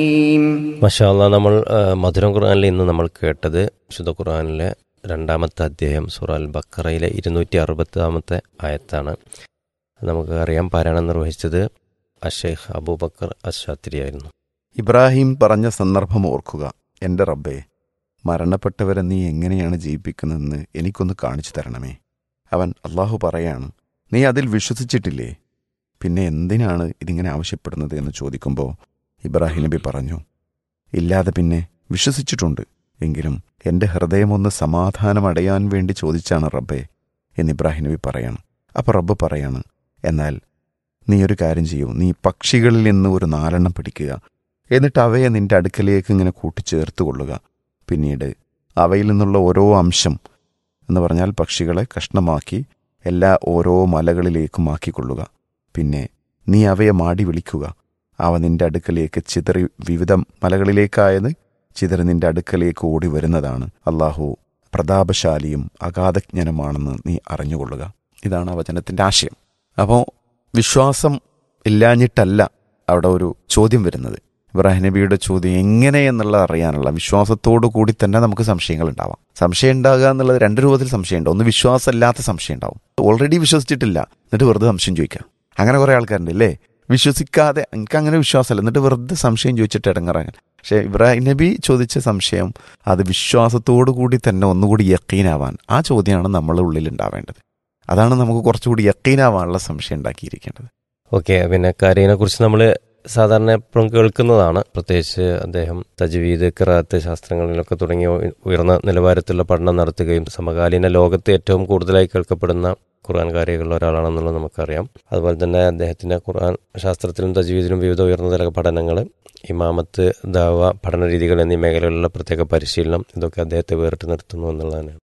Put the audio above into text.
മഷാല്ല നമ്മൾ ആ, മധുരം ഖുർആനിൽ ഇന്ന് നമ്മൾ കേട്ടത് വിശുദ്ധ ഖുർആനിലെ രണ്ടാമത്തെ അധ്യായം സുറാൽ ബക്കറയിലെ ഇരുന്നൂറ്റി അറുപത്താമത്തെ ആയത്താണ് നമുക്ക് അറിയാം പാരായണം നിർവഹിച്ചത് അഷേഖ് അബൂബക്കർ അഷാത്തിരി ആയിരുന്നു ഇബ്രാഹിം പറഞ്ഞ സന്ദർഭം ഓർക്കുക എൻ്റെ റബ്ബേ മരണപ്പെട്ടവരെ നീ എങ്ങനെയാണ് ജീവിപ്പിക്കുന്നതെന്ന് എനിക്കൊന്ന് കാണിച്ചു തരണമേ അവൻ അള്ളാഹു പറയാണ് നീ അതിൽ വിശ്വസിച്ചിട്ടില്ലേ പിന്നെ എന്തിനാണ് ഇതിങ്ങനെ ആവശ്യപ്പെടുന്നത് എന്ന് ചോദിക്കുമ്പോൾ ഇബ്രാഹിം നബി പറഞ്ഞു ഇല്ലാതെ പിന്നെ വിശ്വസിച്ചിട്ടുണ്ട് എങ്കിലും എൻ്റെ ഹൃദയമൊന്ന് സമാധാനമടയാൻ വേണ്ടി ചോദിച്ചാണ് റബ്ബേ എന്ന് ഇബ്രാഹിം നബി പറയാണ് അപ്പോൾ റബ്ബ് പറയാണ് എന്നാൽ നീ ഒരു കാര്യം ചെയ്യൂ നീ പക്ഷികളിൽ നിന്ന് ഒരു നാലെണ്ണം പിടിക്കുക എന്നിട്ട് അവയെ നിന്റെ അടുക്കലേക്ക് ഇങ്ങനെ കൂട്ടിച്ചേർത്ത് കൊള്ളുക പിന്നീട് അവയിൽ നിന്നുള്ള ഓരോ അംശം എന്ന് പറഞ്ഞാൽ പക്ഷികളെ കഷ്ണമാക്കി എല്ലാ ഓരോ മലകളിലേക്കും ആക്കിക്കൊള്ളുക പിന്നെ നീ അവയെ മാടി വിളിക്കുക അവ നിന്റെ അടുക്കലേക്ക് ചിതറി വിവിധ മലകളിലേക്കായത് ചിതറി നിന്റെ അടുക്കലേക്ക് ഓടി വരുന്നതാണ് അള്ളാഹു പ്രതാപശാലിയും അഗാധജ്ഞനുമാണെന്ന് നീ അറിഞ്ഞുകൊള്ളുക ഇതാണ് ആ വചനത്തിൻ്റെ ആശയം അപ്പോൾ വിശ്വാസം ഇല്ലാഞ്ഞിട്ടല്ല അവിടെ ഒരു ചോദ്യം വരുന്നത് ഇബ്രാഹിം നബിയുടെ ചോദ്യം എങ്ങനെ എന്നുള്ളത് അറിയാനുള്ള വിശ്വാസത്തോടു കൂടി തന്നെ നമുക്ക് സംശയങ്ങൾ ഉണ്ടാവാം സംശയം ഉണ്ടാകുക എന്നുള്ളത് രണ്ട് രൂപത്തിൽ സംശയം ഉണ്ടാവും ഒന്ന് വിശ്വാസമില്ലാത്ത സംശയം ഉണ്ടാവും ഓൾറെഡി വിശ്വസിച്ചിട്ടില്ല എന്നിട്ട് വെറുതെ സംശയം ചോദിക്കാം അങ്ങനെ കുറേ ആൾക്കാരുണ്ട് അല്ലേ വിശ്വസിക്കാതെ എനിക്ക് അങ്ങനെ വിശ്വാസമല്ല എന്നിട്ട് വെറുതെ സംശയം ചോദിച്ചിട്ട് ഇടങ്ങറാങ്ങാൻ പക്ഷേ ഇബ്രാഹിം നബി ചോദിച്ച സംശയം അത് വിശ്വാസത്തോടു കൂടി തന്നെ ഒന്നുകൂടി യക്കീനാവാൻ ആ ചോദ്യമാണ് നമ്മളുടെ ഉള്ളിൽ ഉണ്ടാവേണ്ടത് അതാണ് നമുക്ക് കുറച്ചുകൂടി യക്കീനാവാനുള്ള സംശയം ഉണ്ടാക്കിയിരിക്കേണ്ടത് ഓക്കെ പിന്നെ കരീനെ കുറിച്ച് നമ്മൾ സാധാരണ എപ്പോഴും കേൾക്കുന്നതാണ് പ്രത്യേകിച്ച് അദ്ദേഹം തജ്വീദ് കിറാത്ത് ശാസ്ത്രങ്ങളിലൊക്കെ തുടങ്ങിയ ഉയ- ഉയർന്ന നിലവാരത്തിലുള്ള പഠനം നടത്തുകയും സമകാലീന ലോകത്ത് ഏറ്റവും കൂടുതലായി കേൾക്കപ്പെടുന്ന ഖുർആൻ കാരികളിൽ ഒരാളാണെന്നുള്ളത് നമുക്കറിയാം അതുപോലെ തന്നെ അദ്ദേഹത്തിൻ്റെ ഖുർആൻ ശാസ്ത്രത്തിലും തജ്വീദിലും വിവിധ ഉയർന്ന തല പഠനങ്ങൾ ഇമാമത്ത് ദാവ പഠന രീതികൾ എന്നീ മേഖലകളിലുള്ള പ്രത്യേക പരിശീലനം ഇതൊക്കെ അദ്ദേഹത്തെ വേറിട്ട് നിർത്തുന്നു എന്നുള്ളതാണ്